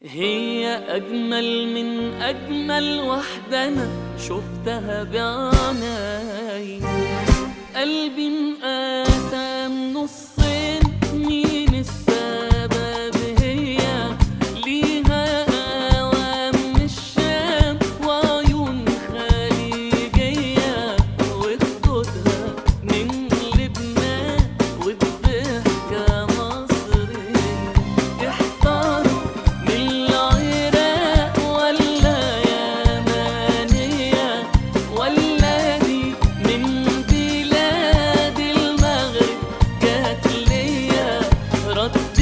هي أجمل من أجمل واحدة أنا شفتها بعناي قلبي انقسم نصين مين السبب هي ليها قوام من الشام وعيون خليجية وخدودها من لبنان وبضحكة مصرية احتاروا من العراق ولا يمانية ولا دي من بلاد المغرب جات ليا ردت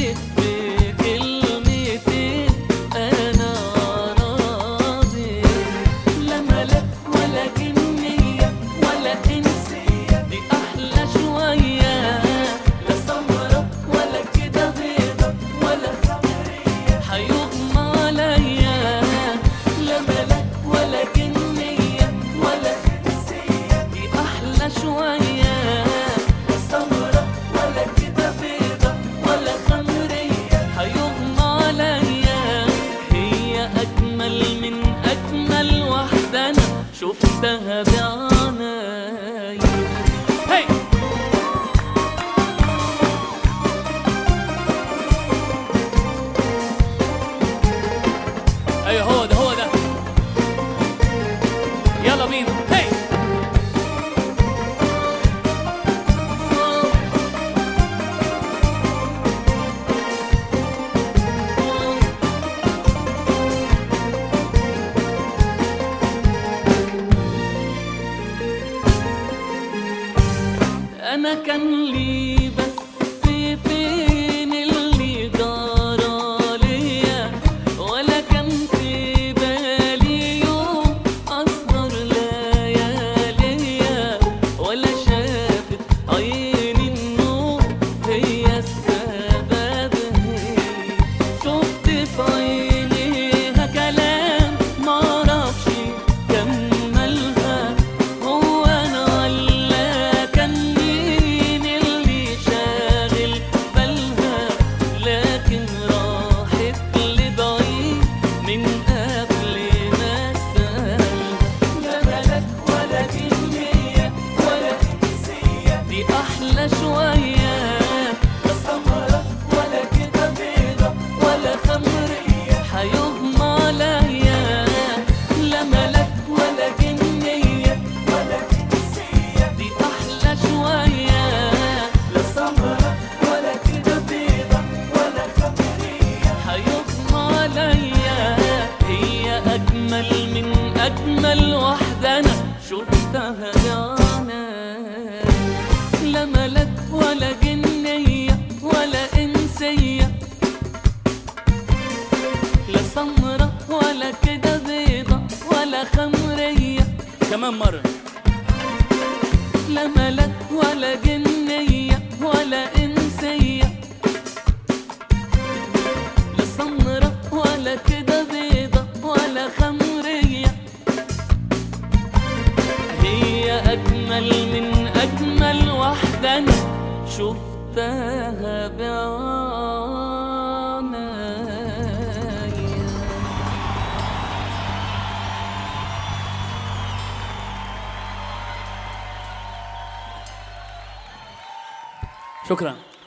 بكلمتين انا راضي لا ملك ولا جنية ولا انسية دي احلى شوية لا سمرة ولا كده بيضة ولا خمرية هيغمى عليا لا ملك ولا جنية ولا انسية دي احلى شوية لا سمرة ولا كده بيضة ولا خمرية هيغمى عليا هي أجمل من أجمل واحدة أنا شفتها بعناي هي ايوه هو ده هو ده يلا بينا هي انا كان لي بس فين اللي جرى ليا ولا كان في بالي يوم اسهر لياليا ولا شافت عيني النور هي السبب هي شفت في عينيها كلام معرفش كملها هو انا ولا كان مين اللي شاغل بالها لكن راحت لبعيد من قبل ما اسالها لا ملك ولا جنية ولا انسية دي احلى شوية لا سمرة ولا كده بيضة ولا خمرية هيغمى عليا لا ملك ولا جنية ولا انسية دي احلى شوية لا سمرة ولا كده بيضة ولا خمرية هيغمى عليا هي اجمل من اجمل واحدة انا شفتها بعيناي لا ملك ولا جنية ولا انسية لا سمرة ولا كده بيضة ولا خمرية كمان مرة لا ملك ولا جنية ولا إنسية لا سمرة ولا كده بيضة ولا خمرية هي أجمل من أجمل واحدة أنا شفتها بعناية شكرا